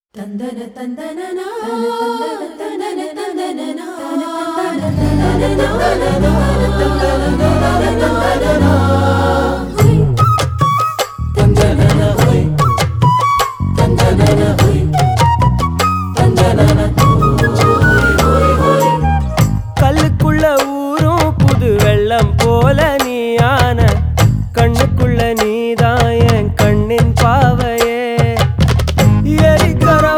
தந்தன தந்தனனா தந்தன தந்தனனா கல்லுக்குள்ள ஊரும் புது வெள்ளம் போல நீயான கண்ணுக்குள்ள நீதான் என் கண்ணின் பாவையே எரிக்கர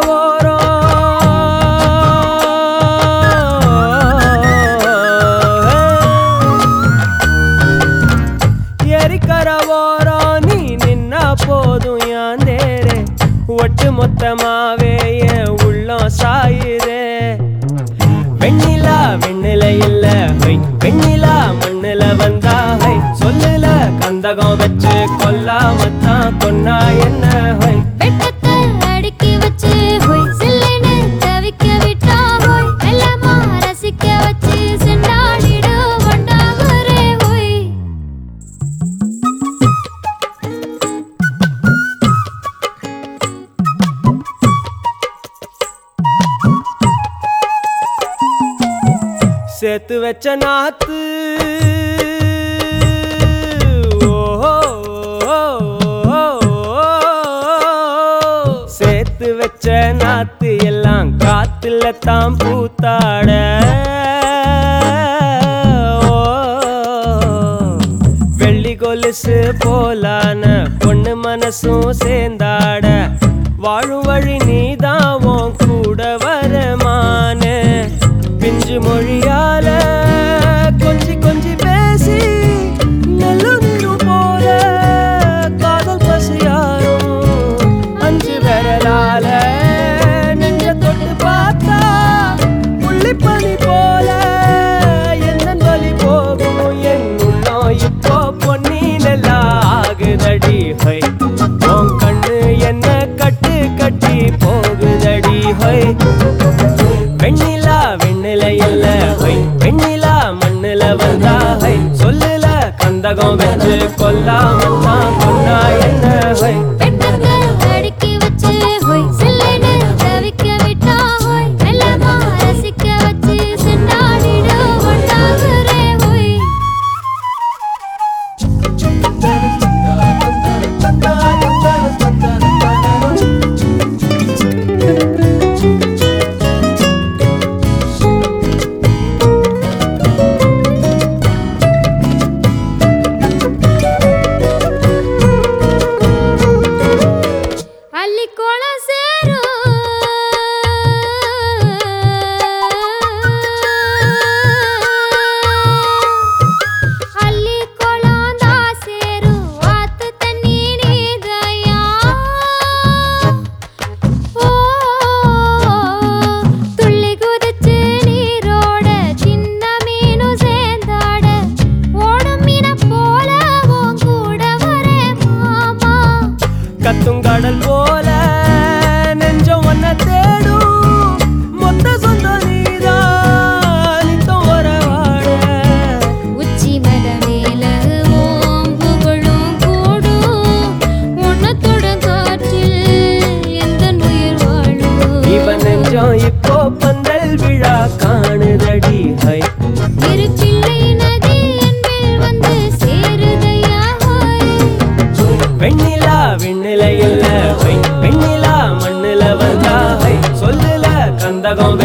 எரிக்கர ஓரம் நீ நின்னா போதும் யாந்தேரே ஒட்டு மொத்தமாவே என் உள்ளம் சாயுதே வெண்ணிலா வெண்ணில இல்ல ஹை வெண்ணிலா மண்ணுல வந்தா ஹை சொல்லுல கந்தகம் வச்சு கொல்லாமத்தான் கொன்னா என்ன ஹை வெட்டத்தை அடுக்கி வச்சு ஹோய் சில்லுன்னு தவிக்க விட்டா ஹோய் எல்லாமா ரசிக்க வச்சு செண்டாடிடு வண்டாகுரே ஹோய் சேர்த்து வச்ச நாத்து ஓஹோ, சேர்த்து வச்ச நாத்து எல்லாம் காத்துல தான் பூத்தாட ஓ, வெள்ளி கொலுசு போலான பொண்ணு மனசும் சேர்ந்தாட வாழும் வழி நீதான் உன் கூட வரமான பிஞ்சு மொழியால கொஞ்சி கொஞ்சி பேசி நல்லுரு போல காதல் பசியாரும் அஞ்சு விரலால நெஞ்ச தொட்டு பார்த்தா புள்ளிப்பனி போல என்ன வலி போகும் என் உள்ளம் இப்போ பொன்னிலா ஆகுதடி ஹை உன் கண்ணு என்ன கட்டு கட்டி போகுதடி ஹை வெண்ணிலா வெண்ணில இல்ல ஹை வெண்ணிலா மண்ணுல வந்தா ஹை சொல்லுல கந்தகம் வச்சு கொல்லாமத்தான் கொன்னா என்ன ஹை வெட்டத்தை அடுக்கி வச்சு ஹோய் சில்லுன்னு தவிக்க விட்டா ஹோய் எல்லாமா ரசிக்க வச்சு செண்டாடிடு வண்டாகுரே ஹோய் அள்ளிக்கோளம் சேரும் அள்ளிக்கோளம் தான் சேரும் ஆத்து தண்ணி நீதையா ஓ துள்ளி குதிச்சு நீரோட சின்ன மீனும் சேர்ந்தாட ஓடும் மீன போல உன் கூட வரே மாமா கத்துங்கடல் போல நெஞ்சம் ஒன்ன தேடும் மொத்த சொந்தம் நீதான் நித்தம் வரவாட உச்சி மத மேல ஓம் புகழும் கூடும் உன்னத்துடன் காற்றில் எந்த உயிர் வாழும் இவன் நெஞ்சம் இப்போ பந்தல் விழா காணுதடி ஹை இரு பிள்ளை நதி என்பில் வந்து சேருதையா ஹோய் வெண்ணிலா வெண்ணில இல்ல ஹை வெண்ணிலா மண்ணுல வந்தா ஹை சொல்லுல கந்தகம்